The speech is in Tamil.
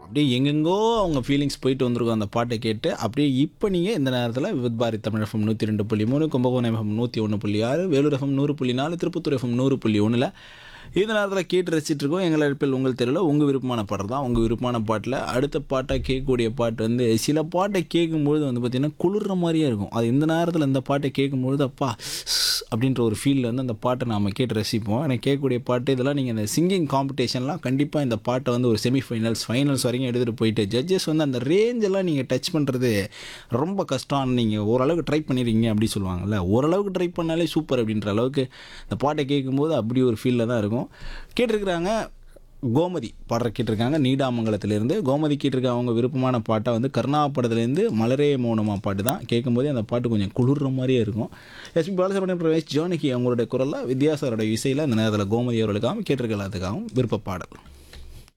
அப்படியே எங்கெங்கோ அவங்க ஃபீலிங்ஸ் போயிட்டு வந்திருக்கும் அந்த பாட்டை கேட்டு அப்படியே இப்போ நீங்கள் இந்த நேரத்தில் வித் பாரதி தமிழ் எஃப்எம் நூற்றி ரெண்டு புள்ளி மூணு கும்பகோணம் எஃப்எம் நூற்றி ஒன்று புள்ளி ஆறு வேலூர் எஃப்எம் நூறு புள்ளி நாலு திருப்பத்தூர் எஃப்எம் நூறு புள்ளி ஒன்றில் இந்த நேரத்தில் கேட்டு ரசிச்சிட்டு இருக்கோம் எங்கள் அழைப்பில் உங்கள் தெருவில் உங்கள் விருப்பமான பாடல் தான் உங்கள் விருப்பமான பாட்டில் அடுத்த பாட்டாக கேட்கக்கூடிய பாட்டு வந்து சில பாட்டை கேட்கும்பொழுது வந்து பார்த்திங்கன்னா குளிர்ற மாதிரியே இருக்கும் அது இந்த நேரத்தில் இந்த பாட்டை கேட்கும்பொழுது அப்பா அப்படின்ற ஒரு ஃபீலில் வந்து அந்த பாட்டை நாம் கேட்டு ரசிப்போம் எனக்கு கேட்கக்கூடிய பாட்டு இதெல்லாம் நீங்கள் இந்த சிங்கிங் காம்படிஷன்லாம் கண்டிப்பாக இந்த பாட்டை வந்து ஒரு செமிஃபைனல்ஸ் ஃபைனல்ஸ் வரைக்கும் எடுத்துகிட்டு போயிட்டு ஜட்ஜஸ் வந்து அந்த ரேஞ்செல்லாம் நீங்கள் டச் பண்ணுறது ரொம்ப கஷ்டம் நீங்கள் ஓரளவுக்கு ட்ரை பண்ணிடுறீங்க அப்படி சொல்லுவாங்கல்ல ஓரளவுக்கு ட்ரை பண்ணாலே சூப்பர் அப்படின்ற அளவுக்கு இந்த பாட்டை கேட்கும்போது அப்படி ஒரு ஃபீலில் தான் இருக்கும் கேட்டிருக்கிறாங்க கோமதி பாடுற கேட்டிருக்காங்க நீடாமங்கலத்திலேருந்து கோமதி கேட்டிருக்க அவங்க விருப்பமான பாட்டை வந்து கருணா படத்துலேருந்து மலரே மௌனமா பாட்டு தான் கேட்கும்போதே அந்த பாட்டு கொஞ்சம் குளிர்ற மாதிரியே இருக்கும் எஸ்பி பாலசுப்ரமணியம் பிரவேஷ் ஜானகி அவங்களுடைய குரலில் வித்யாசாரோட இசையில் அந்த நேரத்தில் கோமதி அவர்களுக்காகவும் கேட்டிருக்க எல்லாத்துக்காகவும் விருப்ப பாடல்